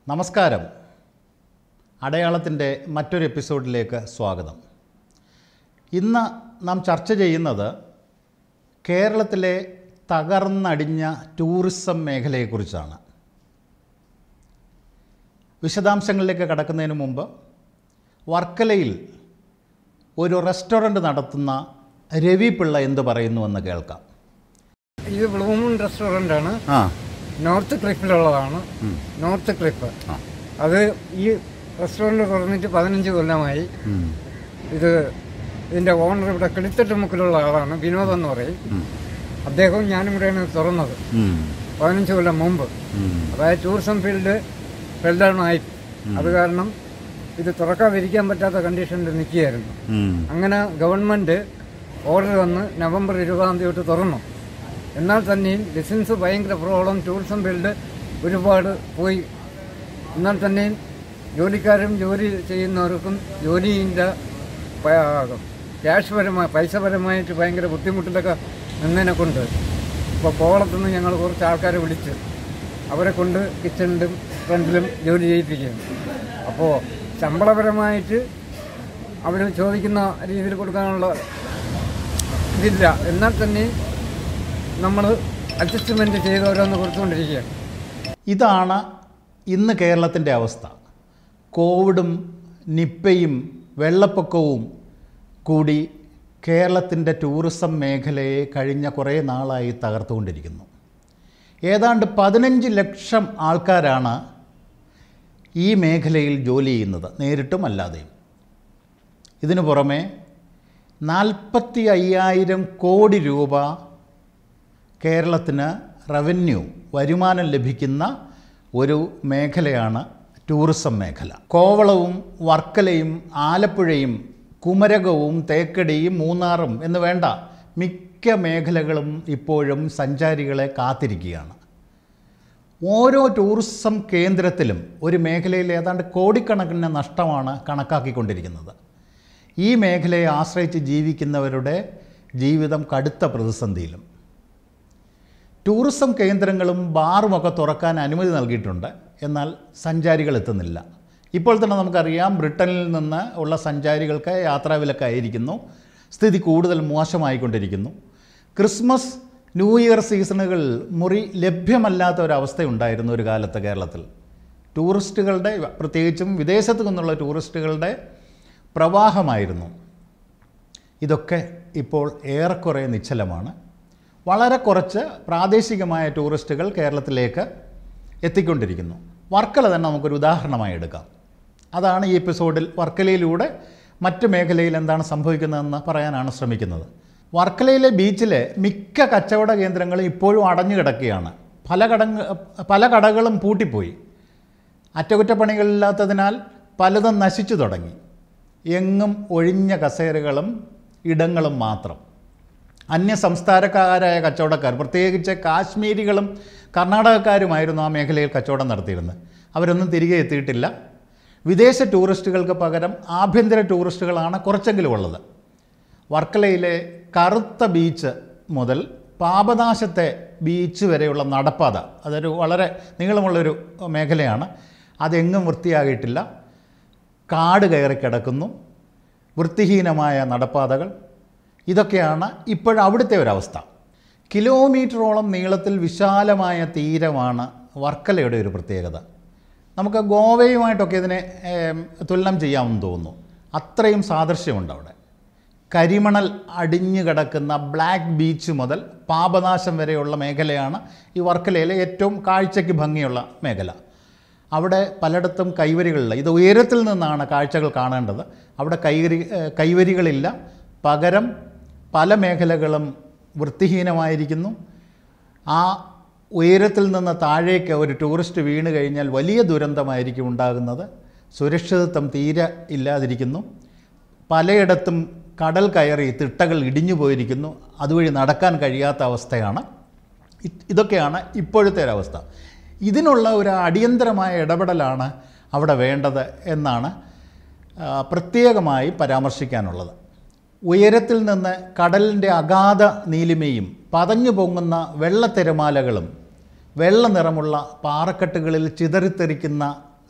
നമസ്കാരം അടയാളത്തിൻ്റെ മറ്റൊരു എപ്പിസോഡിലേക്ക് സ്വാഗതം ഇന്ന് നാം ചർച്ച ചെയ്യുന്നത് കേരളത്തിലെ തകർന്നടിഞ്ഞ ടൂറിസം മേഖലയെക്കുറിച്ചാണ് വിശദാംശങ്ങളിലേക്ക് കടക്കുന്നതിന് മുമ്പ് വർക്കലയിൽ ഒരു റെസ്റ്റോറൻറ്റ് നടത്തുന്ന രവി പിള്ള എന്ത് പറയുന്നുവെന്ന് കേൾക്കാം ഇത് ബ്ലൂമൂൺ റെസ്റ്റോറൻ്റ് ആണ് ആ നോർത്ത് ക്ലിഫിലുള്ളതാണ് നോർത്ത് ക്ലിഫ് അത് ഈ റെസ്റ്റോറൻറ്റ് തുറന്നിട്ട് പതിനഞ്ച് കൊല്ലമായി ഇത് ഇതിൻ്റെ ഓണർ ഇവിടെ കിളിത്തട്ട് മുക്കിലുള്ള ആളാണ് വിനോദ് എന്ന് പറയും അദ്ദേഹവും ഞാനും കൂടെയാണ് ഇത് തുറന്നത് പതിനഞ്ച് കൊല്ലം മുമ്പ് അതായത് ടൂറിസം ഫീൽഡ് ഫെൽഡൗൺ ആയി അത് കാരണം ഇത് തുറക്കാതിരിക്കാൻ പറ്റാത്ത കണ്ടീഷനിൽ നിൽക്കുകയായിരുന്നു അങ്ങനെ ഗവൺമെൻറ് ഓർഡർ വന്ന് നവംബർ ഇരുപതാം തീയതി തൊട്ട് തുറന്നു എന്നാൽ തന്നെയും ബിസിനസ് ഭയങ്കര പ്രോബ്ലം ടൂറിസം ഫീൽഡ് ഒരുപാട് പോയി എന്നാൽ തന്നെയും ജോലിക്കാരും ജോലി ചെയ്യുന്നവർക്കും ജോലിയിൻ്റെ ക്യാഷ് പരമായി പൈസപരമായിട്ട് ഭയങ്കര ബുദ്ധിമുട്ടിലൊക്കെ നിന്നതിനെ കൊണ്ട് ഇപ്പോൾ കോവളത്തുനിന്ന് ഞങ്ങൾ കുറച്ച് ആൾക്കാരെ വിളിച്ച് അവരെ കൊണ്ട് കിച്ചണിലും ഫ്രണ്ടിലും ജോലി ചെയ്യിപ്പിക്കുകയാണ് അപ്പോൾ ശമ്പളപരമായിട്ട് അവർ ചോദിക്കുന്ന രീതിയിൽ കൊടുക്കാനുള്ള ഇതില്ല എന്നാൽ തന്നെ നമ്മൾ അഡ്ജസ്റ്റ്മെൻറ്റ് ചെയ്ത് ഓരോന്ന് കൊടുത്തുകൊണ്ടിരിക്കുകയാണ് ഇതാണ് ഇന്ന് കേരളത്തിൻ്റെ അവസ്ഥ കോവിഡും നിപ്പയും വെള്ളപ്പൊക്കവും കൂടി കേരളത്തിൻ്റെ ടൂറിസം മേഖലയെ കഴിഞ്ഞ കുറേ നാളായി തകർത്തുകൊണ്ടിരിക്കുന്നു ഏതാണ്ട് പതിനഞ്ച് ലക്ഷം ആൾക്കാരാണ് ഈ മേഖലയിൽ ജോലി ചെയ്യുന്നത് നേരിട്ടും അല്ലാതെയും ഇതിനു പുറമെ നാൽപ്പത്തി അയ്യായിരം കോടി രൂപ കേരളത്തിന് റവന്യൂ വരുമാനം ലഭിക്കുന്ന ഒരു മേഖലയാണ് ടൂറിസം മേഖല കോവളവും വർക്കലയും ആലപ്പുഴയും കുമരകവും തേക്കടിയും മൂന്നാറും എന്ന് വേണ്ട മിക്ക മേഖലകളും ഇപ്പോഴും സഞ്ചാരികളെ കാത്തിരിക്കുകയാണ് ഓരോ ടൂറിസം കേന്ദ്രത്തിലും ഒരു മേഖലയിൽ ഏതാണ്ട് കോടിക്കണക്കിന് നഷ്ടമാണ് കണക്കാക്കിക്കൊണ്ടിരിക്കുന്നത് ഈ മേഖലയെ ആശ്രയിച്ച് ജീവിക്കുന്നവരുടെ ജീവിതം കടുത്ത പ്രതിസന്ധിയിലും ടൂറിസം കേന്ദ്രങ്ങളും ബാറുമൊക്കെ തുറക്കാൻ അനുമതി നൽകിയിട്ടുണ്ട് എന്നാൽ സഞ്ചാരികൾ എത്തുന്നില്ല ഇപ്പോൾ തന്നെ നമുക്കറിയാം ബ്രിട്ടനിൽ നിന്ന് ഉള്ള സഞ്ചാരികൾക്ക് യാത്രാവിലക്കായിരിക്കുന്നു സ്ഥിതി കൂടുതൽ മോശമായിക്കൊണ്ടിരിക്കുന്നു ക്രിസ്മസ് ന്യൂ ഇയർ സീസണുകൾ മുറി ലഭ്യമല്ലാത്ത ഒരവസ്ഥയുണ്ടായിരുന്നു ഒരു കാലത്ത് കേരളത്തിൽ ടൂറിസ്റ്റുകളുടെ പ്രത്യേകിച്ചും വിദേശത്തു നിന്നുള്ള ടൂറിസ്റ്റുകളുടെ പ്രവാഹമായിരുന്നു ഇതൊക്കെ ഇപ്പോൾ ഏറെക്കുറെ നിശ്ചലമാണ് വളരെ കുറച്ച് പ്രാദേശികമായ ടൂറിസ്റ്റുകൾ കേരളത്തിലേക്ക് എത്തിക്കൊണ്ടിരിക്കുന്നു വർക്കല തന്നെ നമുക്കൊരു ഉദാഹരണമായി എടുക്കാം അതാണ് ഈ എപ്പിസോഡിൽ വർക്കലയിലൂടെ മറ്റ് മേഖലയിൽ എന്താണ് സംഭവിക്കുന്നതെന്ന് പറയാനാണ് ശ്രമിക്കുന്നത് വർക്കലയിലെ ബീച്ചിലെ മിക്ക കച്ചവട കേന്ദ്രങ്ങളും ഇപ്പോഴും അടഞ്ഞു കിടക്കുകയാണ് പല കടങ്ങ പല കടകളും പൂട്ടിപ്പോയി അറ്റകുറ്റപ്പണികളില്ലാത്തതിനാൽ പലതും നശിച്ചു തുടങ്ങി എങ്ങും ഒഴിഞ്ഞ കസേരകളും ഇടങ്ങളും മാത്രം അന്യ സംസ്ഥാനക്കാരായ കച്ചവടക്കാർ പ്രത്യേകിച്ച് കാശ്മീരികളും കർണാടകക്കാരുമായിരുന്നു ആ മേഖലയിൽ കച്ചവടം നടത്തിയിരുന്നത് അവരൊന്നും തിരികെ എത്തിയിട്ടില്ല വിദേശ ടൂറിസ്റ്റുകൾക്ക് പകരം ആഭ്യന്തര ടൂറിസ്റ്റുകളാണ് കുറച്ചെങ്കിലും ഉള്ളത് വർക്കലയിലെ കറുത്ത ബീച്ച് മുതൽ പാപനാശത്തെ ബീച്ച് വരെയുള്ള നടപ്പാത അതൊരു വളരെ നീളമുള്ളൊരു മേഖലയാണ് അതെങ്ങും വൃത്തിയാകിയിട്ടില്ല കാട് കയറി കിടക്കുന്നു വൃത്തിഹീനമായ നടപ്പാതകൾ ഇതൊക്കെയാണ് ഇപ്പോഴും അവിടുത്തെ ഒരവസ്ഥ കിലോമീറ്ററോളം നീളത്തിൽ വിശാലമായ തീരമാണ് വർക്കലയുടെ ഒരു പ്രത്യേകത നമുക്ക് ഗോവയുമായിട്ടൊക്കെ ഇതിനെ ഏം, തുലനം ചെയ്യാമെന്ന് തോന്നുന്നു അത്രയും സാദൃശ്യമുണ്ട് അവിടെ കരിമണൽ അടിഞ്ഞു കിടക്കുന്ന ബ്ലാക്ക് ബീച്ച് മുതൽ പാപനാശം വരെയുള്ള മേഖലയാണ് ഈ വർക്കലയിലെ ഏറ്റവും കാഴ്ചയ്ക്ക് ഭംഗിയുള്ള മേഖല അവിടെ പലയിടത്തും കൈവരികളില്ല ഇത് ഉയരത്തിൽ നിന്നാണ് കാഴ്ചകൾ കാണേണ്ടത് അവിടെ കൈവരി ഏഹ് കൈവരികളില്ല പകരം പല മേഖലകളും വൃത്തിഹീനമായിരിക്കുന്നു ആ ഉയരത്തിൽ നിന്ന് താഴേക്ക് ഒരു ടൂറിസ്റ്റ് വീണ് കഴിഞ്ഞാൽ വലിയ ദുരന്തമായിരിക്കും ഉണ്ടാകുന്നത് സുരക്ഷിതത്വം തീരെ ഇല്ലാതിരിക്കുന്നു പലയിടത്തും കടൽ കയറി തിട്ടകൾ ഇടിഞ്ഞു പോയിരിക്കുന്നു അതുവഴി നടക്കാൻ കഴിയാത്ത അവസ്ഥയാണ് ഇത് ഇതൊക്കെയാണ് ഇപ്പോഴത്തെ ഒരവസ്ഥ ഇതിനുള്ള ഒരു അടിയന്തരമായ ഇടപെടലാണ് അവിടെ വേണ്ടത് എന്നാണ് ആ, പ്രത്യേകമായി പരാമർശിക്കാനുള്ളത് ഉയരത്തിൽ നിന്ന് കടലിൻ്റെ അഗാധ നീലിമയും പതഞ്ഞു പൊങ്ങുന്ന വെള്ളത്തിരമാലകളും വെള്ള നിറമുള്ള പാറക്കെട്ടുകളിൽ ചിതറിത്തെറിക്കുന്ന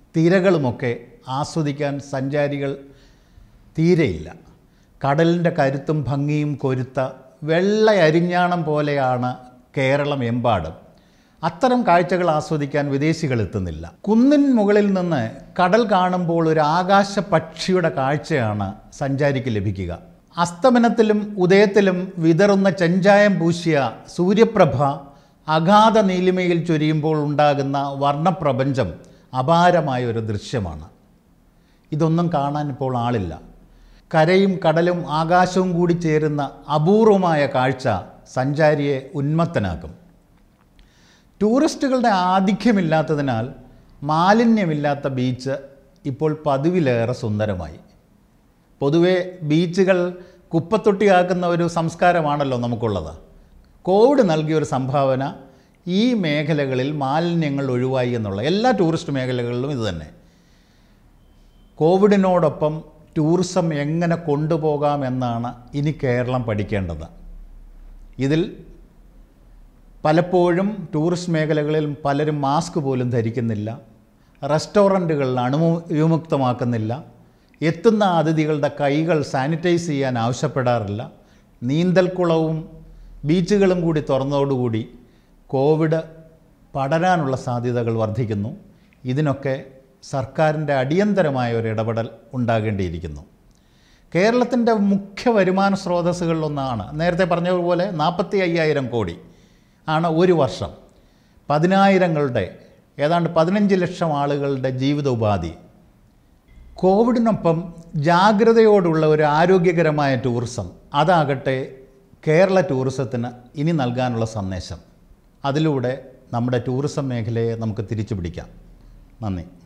തിരകളുമൊക്കെ ആസ്വദിക്കാൻ സഞ്ചാരികൾ തീരെയില്ല കടലിൻ്റെ കരുത്തും ഭംഗിയും കൊരുത്ത വെള്ള അരിഞ്ഞാണം പോലെയാണ് കേരളം എമ്പാടും അത്തരം കാഴ്ചകൾ ആസ്വദിക്കാൻ വിദേശികൾ എത്തുന്നില്ല കുന്നിൻ മുകളിൽ നിന്ന് കടൽ കാണുമ്പോൾ ഒരു ആകാശ പക്ഷിയുടെ കാഴ്ചയാണ് സഞ്ചാരിക്ക് ലഭിക്കുക അസ്തമനത്തിലും ഉദയത്തിലും വിതറുന്ന ചെഞ്ചായം പൂശിയ സൂര്യപ്രഭ അഗാധ നീലിമയിൽ ചൊരിയുമ്പോൾ ഉണ്ടാകുന്ന വർണ്ണപ്രപഞ്ചം അപാരമായ ഒരു ദൃശ്യമാണ് ഇതൊന്നും കാണാൻ ഇപ്പോൾ ആളില്ല കരയും കടലും ആകാശവും കൂടി ചേരുന്ന അപൂർവമായ കാഴ്ച സഞ്ചാരിയെ ഉന്മത്തനാക്കും ടൂറിസ്റ്റുകളുടെ ആധിക്യമില്ലാത്തതിനാൽ മാലിന്യമില്ലാത്ത ബീച്ച് ഇപ്പോൾ പതിവിലേറെ സുന്ദരമായി പൊതുവെ ബീച്ചുകൾ കുപ്പത്തൊട്ടിയാക്കുന്ന ഒരു സംസ്കാരമാണല്ലോ നമുക്കുള്ളത് കോവിഡ് നൽകിയ ഒരു സംഭാവന ഈ മേഖലകളിൽ മാലിന്യങ്ങൾ ഒഴിവായി എന്നുള്ള എല്ലാ ടൂറിസ്റ്റ് മേഖലകളിലും ഇത് തന്നെ കോവിഡിനോടൊപ്പം ടൂറിസം എങ്ങനെ കൊണ്ടുപോകാം എന്നാണ് ഇനി കേരളം പഠിക്കേണ്ടത് ഇതിൽ പലപ്പോഴും ടൂറിസ്റ്റ് മേഖലകളിൽ പലരും മാസ്ക് പോലും ധരിക്കുന്നില്ല റെസ്റ്റോറൻറ്റുകൾ അണുവിമുക്തമാക്കുന്നില്ല എത്തുന്ന അതിഥികളുടെ കൈകൾ സാനിറ്റൈസ് ചെയ്യാൻ ആവശ്യപ്പെടാറില്ല നീന്തൽക്കുളവും ബീച്ചുകളും കൂടി തുറന്നതോടുകൂടി കോവിഡ് പടരാനുള്ള സാധ്യതകൾ വർദ്ധിക്കുന്നു ഇതിനൊക്കെ സർക്കാരിൻ്റെ അടിയന്തരമായ ഒരു ഇടപെടൽ ഉണ്ടാകേണ്ടിയിരിക്കുന്നു കേരളത്തിൻ്റെ മുഖ്യ വരുമാന സ്രോതസ്സുകളിലൊന്നാണ് നേരത്തെ പറഞ്ഞതുപോലെ നാൽപ്പത്തി അയ്യായിരം കോടി ആണ് ഒരു വർഷം പതിനായിരങ്ങളുടെ ഏതാണ്ട് പതിനഞ്ച് ലക്ഷം ആളുകളുടെ ജീവിതോപാധി കോവിഡിനൊപ്പം ജാഗ്രതയോടുള്ള ഒരു ആരോഗ്യകരമായ ടൂറിസം അതാകട്ടെ കേരള ടൂറിസത്തിന് ഇനി നൽകാനുള്ള സന്ദേശം അതിലൂടെ നമ്മുടെ ടൂറിസം മേഖലയെ നമുക്ക് തിരിച്ചു പിടിക്കാം നന്ദി